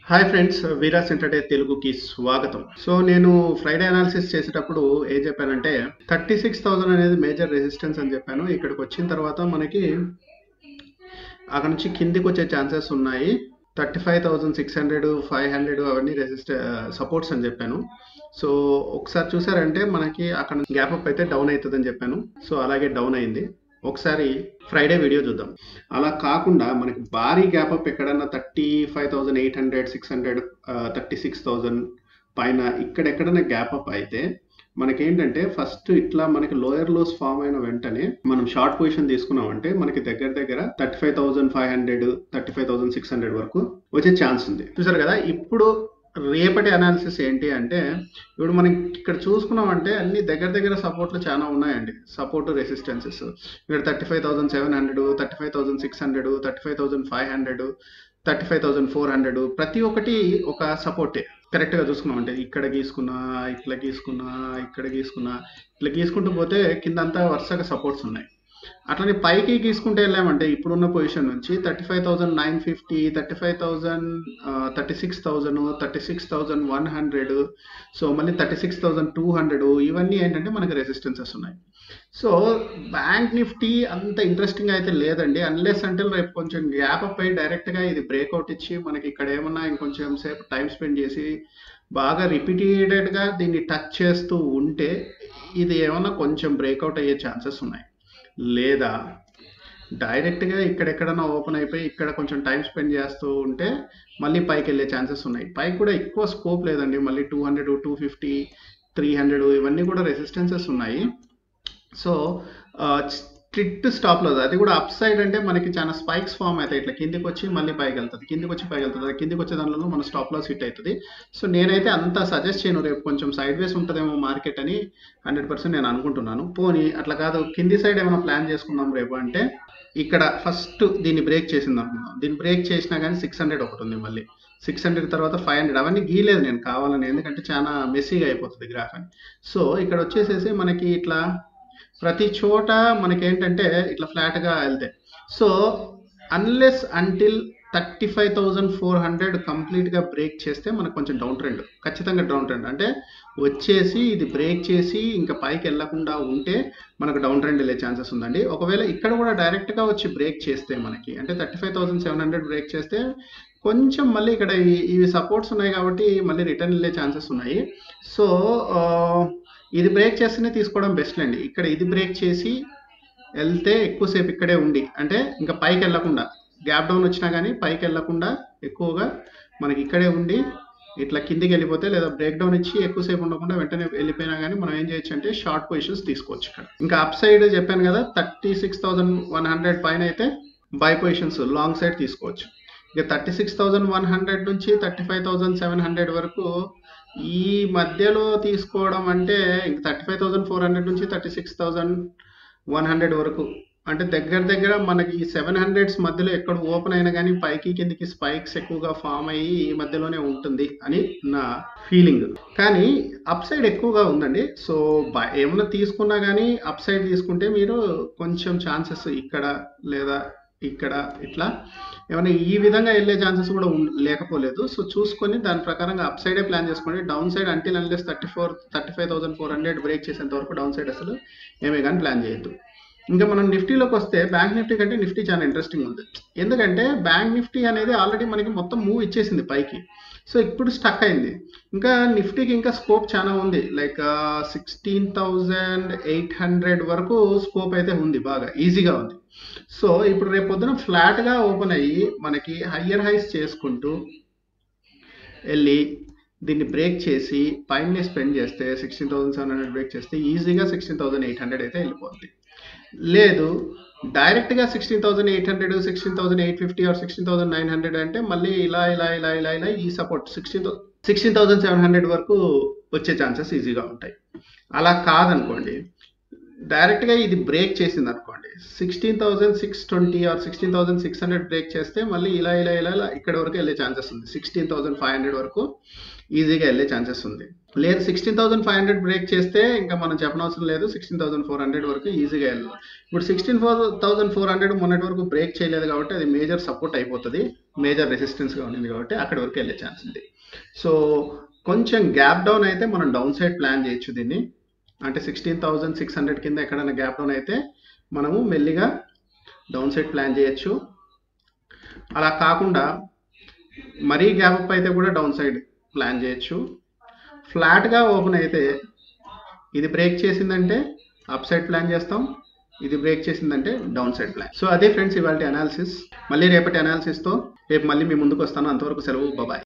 hi friends వీరాస్ intraday తెలుగుకి స్వాగతం so నేను ఫ్రైడే అనాలిసిస్ చేసేటప్పుడు ఏం చెప్పానంటే థర్టీ సిక్స్ థౌసండ్ అనేది మేజర్ రెసిస్టెన్స్ అని చెప్పాను ఇక్కడికి వచ్చిన తర్వాత మనకి అక్కడ నుంచి కిందికి వచ్చే ఛాన్సెస్ ఉన్నాయి thirty five thousand six hundred five hundred అవన్నీ రెసిస్ట్ సపోర్ట్స్ అని చెప్పాను సో ఒకసారి చూసారంటే మనకి అక్కడ గ్యాప్ అప్ అయితే డౌన్ అవుతుందని చెప్పాను సో అలాగే డౌన్ అయింది ఒకసారి ఫ్రైడే వీడియో చూద్దాం అలా కాకుండా మనకి భారీ గ్యాప్ అప్ ఎక్కడన్నా thirty five thousand eight hundred six hundred thirty six thousand పైన ఇక్కడెక్కడైనా గ్యాప్ అప్ అయితే మనకేంటంటే ఫస్ట్ ఇట్లా మనకి లోయర్ లోస్ ఫామ్ అయిన వెంటనే మనం షార్ట్ పొజిషన్ తీసుకున్నామంటే మనకి దగ్గర దగ్గర thirty five thousand five hundred thirty five thousand six hundred వరకు వచ్చే ఛాన్స్ ఉంది చూసారు కదా ఇప్పుడు రేపటి అనాలిసిస్ ఏంటి అంటే ఇప్పుడు మనం ఇక్కడ చూసుకున్నామంటే అన్ని దగ్గర దగ్గర సపోర్ట్లు చాలా ఉన్నాయండి సపోర్ట్ రెసిస్టెన్సెస్ ఇక్కడ thirty five thousand seven hundred thirty five thousand six hundred thirty five thousand five hundred thirty five thousand four hundred ప్రతి ఒక్కటి ఒక సపోర్టే కరెక్ట్గా చూసుకున్నామంటే ఇక్కడ గీసుకున్నా ఇట్లా గీసుకున్నా ఇక్కడ గీసుకున్నా ఇట్లా గీసుకుంటూ పోతే కింద అంతా వరుసగా సపోర్ట్స్ ఉన్నాయి అట్లనే పైకి గీసుకుంటే వెళ్ళామంటే ఇప్పుడున్న పొజిషన్ నుంచి thirty five thousand nine fifty thirty five thousand thirty six thousand thirty six thousand one hundred so మళ్ళీ thirty six thousand two hundred ఇవన్నీ ఏంటంటే మనకి రెసిస్టెన్సెస్ ఉన్నాయి సో బ్యాంక్ నిఫ్టీ అంత ఇంట్రెస్టింగ్ అయితే లేదండి అన్లెస్ అంటే రేపు కొంచెం గ్యాప్ అప్ అయ్యి డైరెక్ట్గా ఇది బ్రేక్అవుట్ ఇచ్చి మనకి ఇక్కడ ఏమన్నా ఇంకొంచెం సేపు టైం స్పెండ్ చేసి బాగా రిపీటెడ్గా దీన్ని టచ్ చేస్తూ ఉంటే ఇది ఏమన్నా కొంచెం బ్రేక్అవుట్ అయ్యే ఛాన్సెస్ ఉన్నాయి లేదా డైరెక్ట్గా ఇక్కడెక్కడన్నా ఓపెన్ అయిపోయి ఇక్కడ కొంచెం టైం స్పెండ్ చేస్తూ ఉంటే మళ్ళీ పైకి వెళ్ళే ఛాన్సెస్ ఉన్నాయి పైకి కూడా ఎక్కువ స్కోప్ లేదండి మళ్ళీ two hundred two fifty three hundred ఇవన్నీ కూడా రెసిస్టెన్సెస్ ఉన్నాయి సో స్ట్రిక్ట్ స్టాప్ లాస్ అది కూడా అప్ సైడ్ అంటే మనకి చాలా స్పైక్స్ ఫామ్ అవుతాయి ఇట్లా కిందికి వచ్చి మళ్ళీ పైకి వెళ్తుంది కిందికి వచ్చి పైకి వెళ్తుంది కిందికి వచ్చే దానిలో మన స్టాప్ లాస్ హిట్ అవుతుంది సో నేనైతే అంత సజెస్ట్ చేయను రేపు కొంచెం సైడ్ వేస్ ఉంటుందేమో మార్కెట్ అని హండ్రెడ్ పర్సెంట్ నేను అనుకుంటున్నాను పోనీ అట్లా కాదు కింది సైడ్ ఏమైనా ప్లాన్ చేసుకుందాం రేపు అంటే ఇక్కడ ఫస్ట్ దీన్ని బ్రేక్ చేసింది అనుకుందాం దీన్ని బ్రేక్ చేసినా కానీ సిక్స్ హండ్రెడ్ ఒకటి ఉంది మళ్ళీ సిక్స్ హండ్రెడ్ తర్వాత ఫైవ్ హండ్రెడ్ అవన్నీ గీయలేదు నేను కావాలని ఎందుకంటే చాలా మెస్సీగా అయిపోతుంది గ్రాఫ్ అని సో ఇక్కడ వచ్చేసేసి మనకి ఇట్లా ప్రతి చోట మనకేంటంటే ఇట్లా ఫ్లాట్గా వెళ్తాయి so unless until thirty five thousand four hundred కంప్లీట్గా బ్రేక్ చేస్తే మనకు కొంచెం డౌన్ ట్రెండ్ ఖచ్చితంగా డౌన్ ట్రెండ్ అంటే వచ్చేసి ఇది బ్రేక్ చేసి ఇంకా పైకి వెళ్లకుండా ఉంటే మనకు డౌన్ ట్రెండ్ వెళ్ళే ఛాన్సెస్ ఉందండి ఒకవేళ ఇక్కడ కూడా డైరెక్ట్గా వచ్చి బ్రేక్ చేస్తే మనకి అంటే thirty five thousand seven hundred break చేస్తే కొంచెం మళ్ళీ ఇక్కడ ఇవి సపోర్ట్స్ ఉన్నాయి కాబట్టి మళ్ళీ రిటర్న్ వెళ్ళే ఛాన్సెస్ ఉన్నాయి సో ఇది బ్రేక్ చేస్తేనే తీసుకోవడం బెస్ట్ అండి ఇక్కడ ఇది బ్రేక్ చేసి వెళ్తే ఎక్కువసేపు ఇక్కడే ఉండి అంటే ఇంకా పైకి వెళ్లకుండా గ్యాప్ డౌన్ వచ్చినా కానీ పైకి వెళ్లకుండా ఎక్కువగా మనకి ఇక్కడే ఉండి ఇట్లా కిందికి వెళ్ళిపోతే లేదా బ్రేక్ డౌన్ ఇచ్చి ఎక్కువసేపు ఉండకుండా వెంటనే వెళ్ళిపోయినా కానీ మనం ఏం చేయొచ్చు అంటే షార్ట్ పొజిషన్స్ తీసుకోవచ్చు ఇక్కడ ఇంకా అప్ సైడ్ చెప్పాను కదా thirty six thousand one hundred పైన అయితే బై పొజిషన్స్ లాంగ్ సైడ్ తీసుకోవచ్చు ఇక thirty six thousand one hundred నుంచి thirty five thousand seven hundred వరకు ఈ మధ్యలో తీసుకోవడం అంటే ఇంక thirty five thousand four hundred నుంచి thirty six thousand one hundred వరకు అంటే దగ్గర దగ్గర మనకి ఈ సెవెన్ హండ్రెడ్స్ మధ్యలో ఎక్కడ ఓపెన్ అయినా కానీ పైకి కిందికి స్పైక్స్ ఎక్కువగా ఫామ్ అయ్యి ఈ మధ్యలోనే ఉంటుంది అని నా ఫీలింగ్ కానీ అప్ సైడ్ ఎక్కువగా ఉందండి సో ఏమైనా తీసుకున్నా కానీ అప్ సైడ్ తీసుకుంటే మీరు కొంచెం ఛాన్సెస్ ఇక్కడ లేదా ఇక్కడ ఇట్లా ఏమైనా ఈ విధంగా వెళ్ళే ఛాన్సెస్ కూడా లేకపోలేదు సో చూసుకొని దాని ప్రకారంగా అప్ సైడే ప్లాన్ చేసుకోండి down side until unless thirty four thirty five thousand four hundred break చేసేంత వరకు డౌన్ సైడ్ అసలు ఏమీ కానీ ప్లాన్ చేయొద్దు ఇంకా మనం నిఫ్టీలోకి వస్తే బ్యాంక్ నిఫ్టీ కంటే నిఫ్టీ చాలా ఇంట్రెస్టింగ్ ఉంది ఎందుకంటే బ్యాంక్ నిఫ్టీ అనేది ఆల్రెడీ మనకి మొత్తం మూవ్ ఇచ్చేసింది పైకి సో ఇప్పుడు స్టక్ అయింది ఇంకా నిఫ్టీకి ఇంకా స్కోప్ చాలా ఉంది like sixteen thousand eight hundred వరకు స్కోప్ అయితే ఉంది బాగా ఈజీగా ఉంది సో ఇప్పుడు రేపు పొద్దున ఫ్లాట్గా ఓపెన్ అయ్యి మనకి హయ్యర్ హైస్ చేసుకుంటూ వెళ్ళి దీన్ని బ్రేక్ చేసి పైన స్పెండ్ చేస్తే sixteen thousand seven hundred break చేస్తే ఈజీగా సిక్స్టీన్ థౌసండ్ ఎయిట్ హండ్రెడ్ అయితే వెళ్ళిపోతుంది లేదు డైరెక్ట్గా sixteen thousand eight hundred sixteen thousand eight fifty or sixteen thousand nine hundred అంటే మళ్ళీ ఇలా ఇలా ఇలా ఇలా ఇలా ఈ support sixteen sixteen thousand seven hundred వరకు వచ్చే ఛాన్సెస్ ఈజీగా ఉంటాయి అలా కాదనుకోండి డైరెక్ట్గా ఇది బ్రేక్ చేసింది అనుకోండి sixteen thousand six twenty or sixteen thousand six hundred break చేస్తే మళ్ళీ ఇలా ఇలా ఇలా ఇలా ఇక్కడ వరకు వెళ్ళే ఛాన్సెస్ ఉంది సిక్స్టీన్ థౌసండ్ ఫైవ్ హండ్రెడ్ వరకు ఈజీగా వెళ్ళే ఛాన్సెస్ ఉంది లేదు sixteen thousand five hundred break చేస్తే ఇంకా మనం చెప్పనవసరం లేదు సిక్స్టీన్ థౌసండ్ ఫోర్ హండ్రెడ్ వరకు ఈజీగా వెళ్ళాలి ఇప్పుడు sixteen four thousand four hundred మొన్నటి వరకు బ్రేక్ చేయలేదు కాబట్టి అది మేజర్ సపోర్ట్ అయిపోతుంది మేజర్ రెసిస్టెన్స్గా ఉండింది కాబట్టి అక్కడి వరకు వెళ్ళే ఛాన్స్ ఉంది సో కొంచెం గ్యాప్ డౌన్ అయితే మనం డౌన్ సైడ్ ప్లాన్ చేయొచ్చు దీన్ని అంటే సిక్స్టీన్ థౌసండ్ సిక్స్ హండ్రెడ్ కింద ఎక్కడైనా గ్యాప్ డౌన్ అయితే మనము మెల్లిగా డౌన్ సైడ్ ప్లాన్ చేయొచ్చు అలా కాకుండా మరీ గ్యాప్ అప్ అయితే కూడా డౌన్ సైడ్ ప్లాన్ చేయొచ్చు ఫ్లాట్గా ఓపెన్ అయితే ఇది బ్రేక్ చేసిందంటే అప్ సైడ్ ప్లాన్ చేస్తాం ఇది బ్రేక్ చేసిందంటే డౌన్ సైడ్ ప్లాన్ సో అదే ఫ్రెండ్స్ ఇవాళ అనాలిసిస్ మళ్ళీ రేపటి అనాలిసిస్తో రేపు మళ్ళీ మీ ముందుకు వస్తాను అంతవరకు సెలవు బాయ్